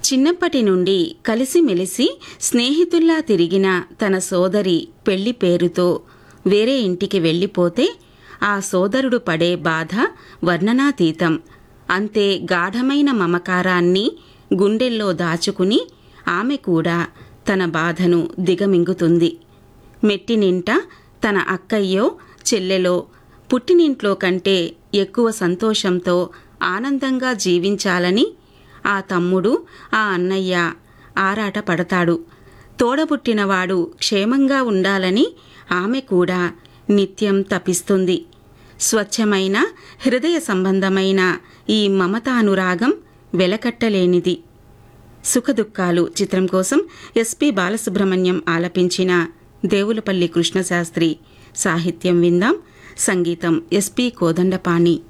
చిన్నప్పటి నుండి కలిసిమెలిసి స్నేహితుల్లా తిరిగిన తన సోదరి పెళ్లి పేరుతో వేరే ఇంటికి వెళ్ళిపోతే ఆ సోదరుడు పడే బాధ వర్ణనాతీతం అంతే గాఢమైన మమకారాన్ని గుండెల్లో దాచుకుని ఆమె కూడా తన బాధను దిగమింగుతుంది మెట్టినింట తన అక్కయ్యో చెల్లెలో పుట్టినింట్లో కంటే ఎక్కువ సంతోషంతో ఆనందంగా జీవించాలని ఆ తమ్ముడు ఆ అన్నయ్య ఆరాట పడతాడు తోడబుట్టినవాడు క్షేమంగా ఉండాలని ఆమె కూడా నిత్యం తపిస్తుంది స్వచ్ఛమైన హృదయ సంబంధమైన ఈ మమతానురాగం వెలకట్టలేనిది సుఖదుఖాలు చిత్రం కోసం ఎస్పి బాలసుబ్రహ్మణ్యం ఆలపించిన దేవులపల్లి కృష్ణశాస్త్రి సాహిత్యం విందాం సంగీతం ఎస్పి కోదండపాణి